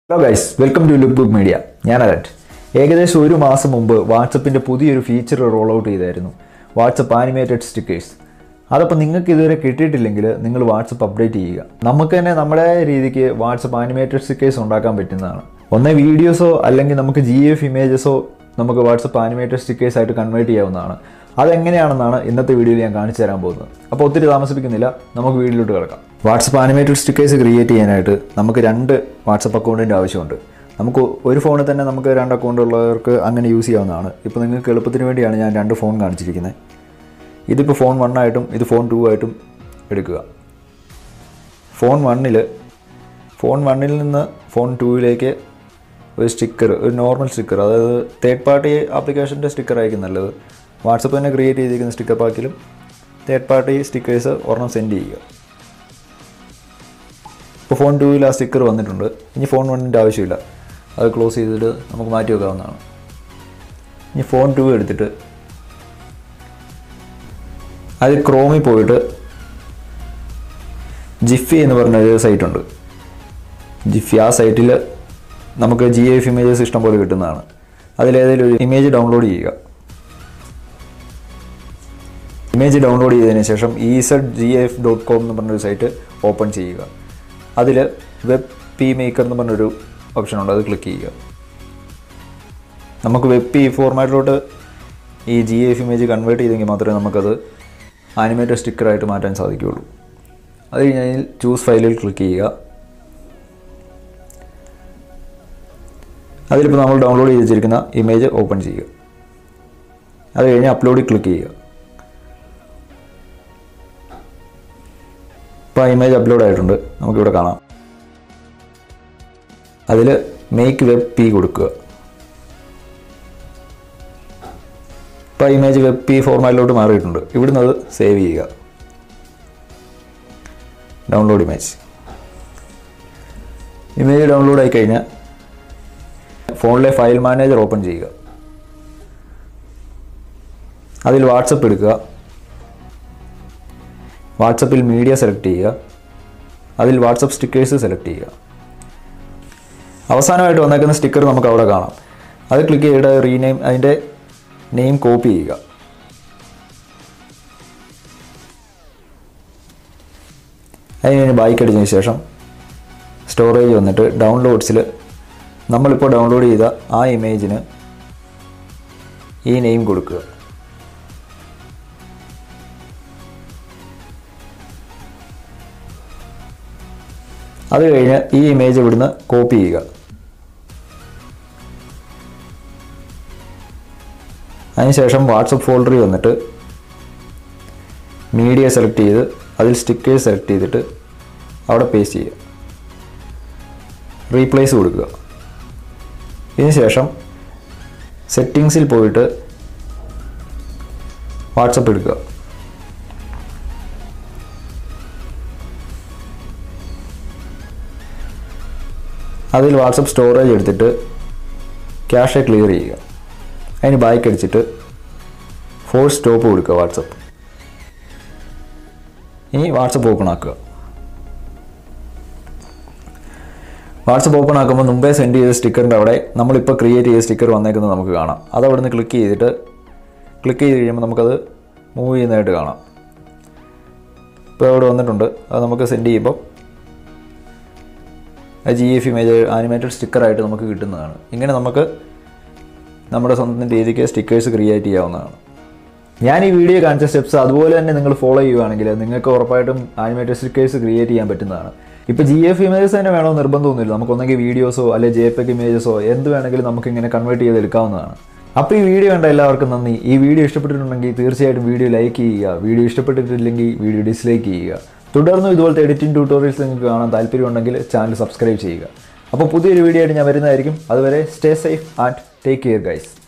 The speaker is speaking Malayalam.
hello guys welcome to look book media ഞാൻ അലറ്റ് ഏകദേശം ഒരു മാസം മുമ്പ് വാട്സപ്പിൻ്റെ പുതിയൊരു ഫീച്ചർ റോൾ ഔട്ട് ചെയ്തായിരുന്നു വാട്സപ്പ് ആനിമേറ്റഡ് സ്റ്റിക്കേഴ്സ് അതപ്പോൾ നിങ്ങൾക്ക് ഇതുവരെ കിട്ടിയിട്ടില്ലെങ്കിൽ നിങ്ങൾ വാട്സപ്പ് അപ്ഡേറ്റ് ചെയ്യുക നമുക്ക് തന്നെ നമ്മുടെ രീതിക്ക് വാട്സപ്പ് ആനിമേറ്റഡ് സ്റ്റിക്കേഴ്സ് ഉണ്ടാക്കാൻ പറ്റുന്നതാണ് ഒന്നേ വീഡിയോസോ അല്ലെങ്കിൽ നമുക്ക് ജി എഫ് ഇമേജസോ നമുക്ക് വാട്സപ്പ് ആനിമേറ്റഡ് സ്റ്റിക്കേഴ്സ് ആയിട്ട് കൺവേർട്ട് ചെയ്യാവുന്നതാണ് അതെങ്ങനെയാണെന്നാണ് ഇന്നത്തെ വീഡിയോയിൽ ഞാൻ കാണിച്ചു തരാൻ പോകുന്നത് അപ്പോൾ ഒത്തിരി താമസിപ്പിക്കുന്നില്ല നമുക്ക് വീഡിയോയിലോട്ട് കിടക്കാം വാട്സപ്പ് ആനിമേറ്റഡ് സ്റ്റിക്കേഴ്സ് ക്രിയേറ്റ് ചെയ്യാനായിട്ട് നമുക്ക് രണ്ട് വാട്സപ്പ് അക്കൗണ്ടിൻ്റെ ആവശ്യമുണ്ട് നമുക്ക് ഒരു ഫോണിൽ തന്നെ നമുക്ക് രണ്ട് അക്കൗണ്ട് ഉള്ളവർക്ക് അങ്ങനെ യൂസ് ചെയ്യാവുന്നതാണ് ഇപ്പോൾ നിങ്ങൾക്ക് എളുപ്പത്തിന് വേണ്ടിയാണ് ഞാൻ രണ്ട് ഫോൺ കാണിച്ചിരിക്കുന്നത് ഇതിപ്പോൾ ഫോൺ വൺ ആയിട്ടും ഇത് ഫോൺ ടു ആയിട്ടും എടുക്കുക ഫോൺ വണ്ണിൽ ഫോൺ വണ്ണിൽ നിന്ന് ഫോൺ ടൂവിലേക്ക് ഒരു സ്റ്റിക്കർ ഒരു നോർമൽ സ്റ്റിക്കർ അതായത് തേർഡ് പാർട്ടി ആപ്ലിക്കേഷൻ്റെ സ്റ്റിക്കർ ആയിരിക്കും നല്ലത് വാട്സപ്പ് തന്നെ ക്രിയേറ്റ് ചെയ്തിരിക്കുന്ന സ്റ്റിക്കർ പാക്കിലും തേർഡ് പാർട്ടി സ്റ്റിക്കേഴ്സ് ഒരെണ്ണം സെൻഡ് ചെയ്യുക ഇപ്പോൾ ഫോൺ ടൂവിൽ ആ സ്റ്റിക്കർ വന്നിട്ടുണ്ട് ഇനി ഫോൺ വണ്ണിൻ്റെ ആവശ്യമില്ല അത് ക്ലോസ് ചെയ്തിട്ട് നമുക്ക് മാറ്റി വെക്കാവുന്നതാണ് ഇനി ഫോൺ ടു എടുത്തിട്ട് അതിൽ ക്രോമിൽ പോയിട്ട് ജിഫി എന്ന് പറഞ്ഞൊരു സൈറ്റുണ്ട് ജിഫി ആ സൈറ്റിൽ നമുക്ക് ജി എഫ് ഇമേജസ് ഇഷ്ടംപോലെ കിട്ടുന്നതാണ് അതിലേതെങ്കിലും ഒരു ഇമേജ് ഡൗൺലോഡ് ചെയ്യുക ഇമേജ് ഡൗൺലോഡ് ചെയ്തതിന് ശേഷം E Z G F dot com എന്ന് പറഞ്ഞൊരു സൈറ്റ് ഓപ്പൺ ചെയ്യുക അതിൽ വെബ് പി മേക്കർ എന്ന് പറഞ്ഞൊരു ഓപ്ഷൻ ഉണ്ട് അത് ക്ലിക്ക് ചെയ്യുക നമുക്ക് വെബ് പി ഫോർമാറ്റിലോട്ട് ഈ ജി എഫ് ഇമേജ് കൺവേർട്ട് ചെയ്തെങ്കിൽ മാത്രമേ നമുക്കത് ആനിമേറ്റഡ് സ്റ്റിക്കറായിട്ട് മാറ്റാൻ സാധിക്കുകയുള്ളൂ അത് കഴിഞ്ഞാൽ ചൂസ് ഫയലിൽ ക്ലിക്ക് ചെയ്യുക അതിലിപ്പോൾ നമ്മൾ ഡൗൺലോഡ് ചെയ്ത് വെച്ചിരിക്കുന്ന ഇമേജ് ഓപ്പൺ ചെയ്യുക അത് കഴിഞ്ഞ് അപ്ലോഡിൽ ക്ലിക്ക് ചെയ്യുക ഇപ്പോൾ ആ ഇമേജ് അപ്ലോഡ് ആയിട്ടുണ്ട് നമുക്കിവിടെ കാണാം അതിൽ മേക്ക് വെബ് പി കൊടുക്കുക ഇപ്പോൾ ഇമേജ് വെബ് പി ഫോർമാറ്റിലോട്ട് മാറിയിട്ടുണ്ട് ഇവിടുന്ന് അത് സേവ് ചെയ്യുക ഡൗൺലോഡ് ഇമേജ് ഇമേജ് ഡൗൺലോഡ് ആയി കഴിഞ്ഞാൽ ഫോണിലെ ഫയൽ മാനേജർ ഓപ്പൺ ചെയ്യുക അതിൽ വാട്സപ്പ് എടുക്കുക വാട്സപ്പിൽ മീഡിയ സെലക്ട് ചെയ്യുക അതിൽ വാട്സപ്പ് സ്റ്റിക്കേഴ്സ് സെലക്ട് ചെയ്യുക അവസാനമായിട്ട് വന്നേക്കുന്ന സ്റ്റിക്കർ നമുക്ക് അവിടെ കാണാം അത് ക്ലിക്ക് ചെയ്തിട്ട് റീനെയിം അതിൻ്റെ നെയിം കോപ്പി ചെയ്യുക അതിന് കഴിഞ്ഞ് ബൈക്ക് അടിച്ചതിന് ശേഷം സ്റ്റോറേജ് വന്നിട്ട് ഡൗൺലോഡ്സിൽ നമ്മളിപ്പോൾ ഡൗൺലോഡ് ചെയ്ത ആ ഇമേജിന് ഈ നെയിം കൊടുക്കുക അത് കഴിഞ്ഞ് ഈ ഇമേജ് ഇവിടുന്ന് കോപ്പി ചെയ്യുക അതിനുശേഷം വാട്സപ്പ് ഫോൾഡറിൽ വന്നിട്ട് മീഡിയ സെലക്ട് ചെയ്ത് അതിൽ സ്റ്റിക്കേഴ്സ് സെലക്ട് ചെയ്തിട്ട് അവിടെ പേസ്റ്റ് ചെയ്യുക റീപ്ലേസ് കൊടുക്കുക ഇതിനുശേഷം സെറ്റിങ്സിൽ പോയിട്ട് വാട്സപ്പ് എടുക്കുക അതിൽ വാട്സപ്പ് സ്റ്റോറേജ് എടുത്തിട്ട് ക്യാഷെ ക്ലിയർ ചെയ്യുക അതിന് ബാക്ക് അടിച്ചിട്ട് ഫോർ സ്റ്റോപ്പ് കൊടുക്കുക വാട്സപ്പ് ഇനി വാട്സപ്പ് ഓപ്പൺ ആക്കുക വാട്സപ്പ് ഓപ്പൺ ആക്കുമ്പോൾ മുമ്പേ സെൻഡ് ചെയ്ത സ്റ്റിക്കറിൻ്റെ അവിടെ നമ്മളിപ്പോൾ ക്രിയേറ്റ് ചെയ്ത സ്റ്റിക്കർ വന്നേക്കുന്നത് നമുക്ക് കാണാം അത് അവിടെ നിന്ന് ക്ലിക്ക് ചെയ്തിട്ട് ക്ലിക്ക് ചെയ്ത് കഴിയുമ്പോൾ നമുക്കത് മൂവ് ചെയ്യുന്നതായിട്ട് കാണാം ഇപ്പോൾ അവിടെ വന്നിട്ടുണ്ട് അത് നമുക്ക് സെൻഡ് ചെയ്യുമ്പോൾ ജി എഫ് ഇമേജ് ആനിമേറ്റഡ് സ്റ്റിക്കറായിട്ട് നമുക്ക് കിട്ടുന്നതാണ് ഇങ്ങനെ നമുക്ക് നമ്മുടെ സ്വന്തം രീതിക്ക് സ്റ്റിക്കേഴ്സ് ക്രിയേറ്റ് ചെയ്യാവുന്നതാണ് ഞാൻ ഈ വീഡിയോ കാണിച്ച സ്റ്റെപ്സ് അതുപോലെ തന്നെ നിങ്ങൾ ഫോളോ ചെയ്യുകയാണെങ്കിൽ നിങ്ങൾക്ക് ഉറപ്പായിട്ടും ആനിമേറ്റഡ് സ്റ്റിക്കേഴ്സ് ക്രിയേറ്റ് ചെയ്യാൻ പറ്റുന്നതാണ് ഇപ്പോൾ ജി എഫ് ഇമേജസ് തന്നെ വേണോ നിർബന്ധമൊന്നുമില്ല നമുക്ക് ഒന്നെങ്കിൽ വീഡിയോസോ അല്ലെങ്കിൽ ജെ പെക് ഇമേജസോ എന്ത് വേണമെങ്കിലും നമുക്ക് ഇങ്ങനെ കൺവേർട്ട് ചെയ്തെടുക്കാവുന്നതാണ് അപ്പോൾ ഈ വീഡിയോ കണ്ട എല്ലാവർക്കും നന്ദി ഈ വീഡിയോ ഇഷ്ടപ്പെട്ടിട്ടുണ്ടെങ്കിൽ തീർച്ചയായിട്ടും വീഡിയോ ലൈക്ക് ചെയ്യുക വീഡിയോ ഇഷ്ടപ്പെട്ടിട്ടില്ലെങ്കിൽ വീഡിയോ ഡിസ്ലൈക്ക് ചെയ്യുക തുടർന്നും ഇതുപോലത്തെ എഡിറ്റിംഗ് ട്യൂട്ടോറിയൽസ് നിങ്ങൾക്ക് കാണാൻ താല്പര്യമുണ്ടെങ്കിൽ ചാനൽ സബ്സ്ക്രൈബ് ചെയ്യുക അപ്പോൾ പുതിയൊരു വീഡിയോ ആയിട്ട് ഞാൻ വരുന്നതായിരിക്കും അതുവരെ stay safe and take care guys